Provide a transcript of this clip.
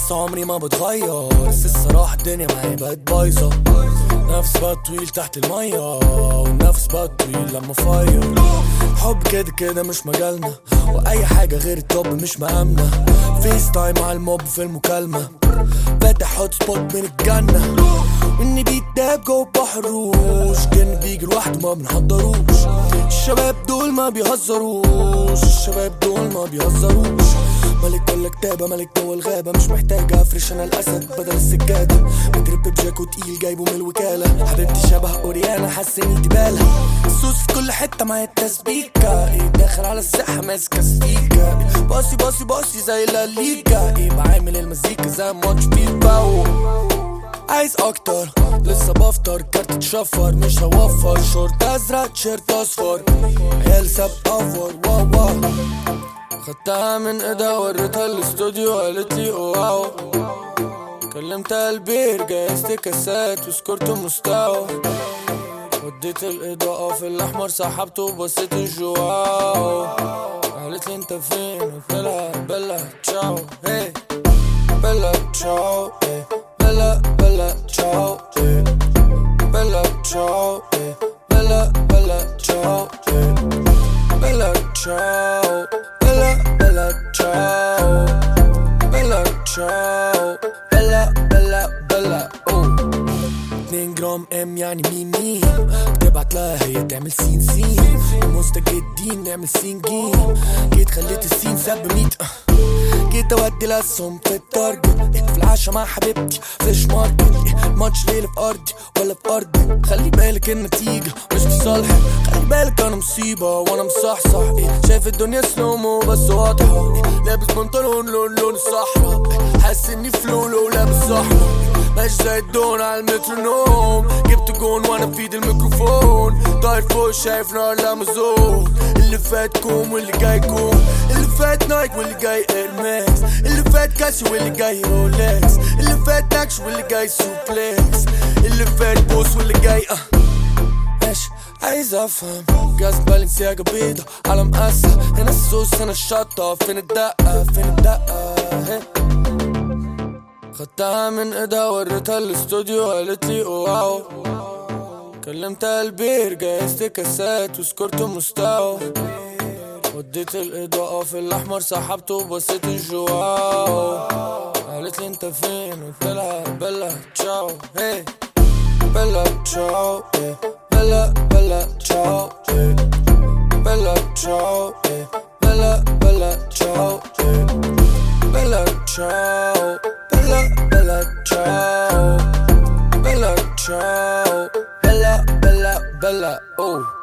بس عمري ما بتغير بس الصراحة الدنيا معايا بقت بايظة نفس بقى طويل تحت المية ونفس بقى طويل لما فاير حب كده كده مش مجالنا واي حاجة غير التوب مش مأمنة فيس تايم على الموب في المكالمة فاتح هوت سبوت من الجنة واني بيتداب جوه بحر روش كان بيجي لوحده ما بنحضروش الشباب دول ما بيهزروش الشباب دول ما بيهزروش ملك ولا كتابة ملك جوه الغابة مش محتاج افرش انا الاسد بدل السجادة بجرب بجاكو تقيل جايبه من الوكالة حبيبتي شبه اوريانا حسني دبالة السوس في كل حتة معايا التسبيكة ايه داخل على الساحة ماسكة سبيكة إيه باصي باصي باصي زي الليجا ايه بعامل المزيكا زي ماتش فيفا عايز اكتر لسه بفطر كارت تشفر مش هوفر شورت ازرق تيشيرت اصفر عيال ساب افور واو واو خدتها من ايدها وريتها الاستوديو قالت لي واو كلمتها البير جهزت كاسات وسكرت مستوى وديت الاضاءة في الاحمر سحبته وبصيت الجواو قالت لي انت فين قلت لها بلا تشاو هي بلا تشاو هي بلا بلا تشاو هي بلا تشاو هي بلا بلا تشاو هي بلا تشاو بلا بلا تشاو بلا تشاو بلا بلا بلا اوه 2 جرام ام يعني مين مين تبعت لها هي تعمل سين سين مستجدين نعمل سين جيم جيت خليت السين سب ميت جيت اودي الاسهم في التارجت في العشا مع حبيبتي فيش ماركت ماتش ليلة في ارضي ولا في ارضك خلي بالك النتيجة مش في صالحك خلي بالك انا مصيبة وانا مصحصح إيه شايف الدنيا سلومو بس واضحة إيه لابس بنطلون لون لون الصحراء إيه حاسس اني فلولو لابس صحراء ماشي زي الدون على المترونوم جبت جون وانا في ايد الميكروفون طاير فوق شايف نار الامازون اللي فات كوم واللي جاي كوم اللي فات نايك واللي جاي ايرماكس اللي فات كاسي واللي جاي رولكس اللي فات نكش واللي جاي سوبلكس اللي فات بوس واللي جاي اه ماشي عايز افهم جاز بالنسياجا بيضة على مقاسة هنا السوس هنا الشطة فين الدقة فين الدقة هي خدتها من ايدها وريتها الاستوديو قالت لي واو كلمتها البير جهزت كاسات وسكرت مستوى وديت الاضاءة في الاحمر سحبته وبصيت الجواو قالت لي انت فين قلت لها بلا تشاو هي بلا تشاو هي بلا بلا تشاو هي بلا تشاو هي بلا بلا تشاو هي بلا تشاو بلا بلا تشاو بلا تشاو بلا بلا بلا اوه